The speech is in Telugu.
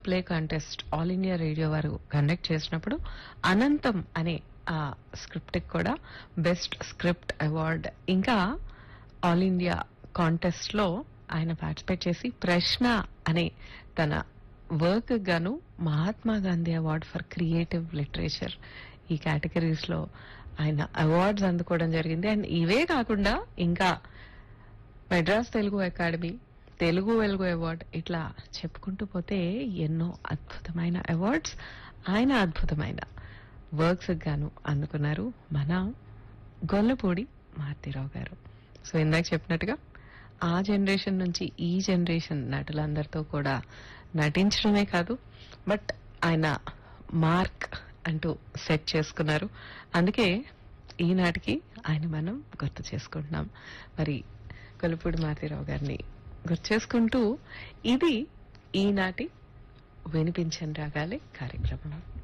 play contest All India Radio వారు కండక్ట్ చేసినప్పుడు అనంతం అనే ఆ స్క్రిప్ట్ కూడా బెస్ట్ స్క్రిప్ట్ అవార్డ్ ఇంకా ఆల్ ఇండియా కాంటెస్ట్ లో ఆయన పార్టిసిపేట్ చేసి ప్రశ్న అనే తన వర్క్ గాను Mahatma Gandhi award for creative literature ఈ కేటగిరీస్ లో ఆయన అవార్డ్స్ అందుకోవడం జరిగింది అండ్ ఇవే కాకుండా ఇంకా మెడ్రాస్ తెలుగు అకాడమీ తెలుగు వెలుగు అవార్డ్ ఇట్లా చెప్పుకుంటూ పోతే ఎన్నో అద్భుతమైన అవార్డ్స్ ఆయన అద్భుతమైన వర్క్స్ గాను అందుకున్నారు మన గొల్లపూడి మారుతిరావు గారు సో ఇందాక చెప్పినట్టుగా ఆ జనరేషన్ నుంచి ఈ జనరేషన్ నటులందరితో కూడా నటించడమే కాదు బట్ ఆయన మార్క్ అంటూ సెట్ చేసుకున్నారు అందుకే ఈనాటికి ఆయన మనం గుర్తు చేసుకుంటున్నాం మరి కొలుపూడి మారుతిరావు గారిని గుర్తు చేసుకుంటూ ఇది ఈనాటి వినిపించని రాగాలి కార్యక్రమం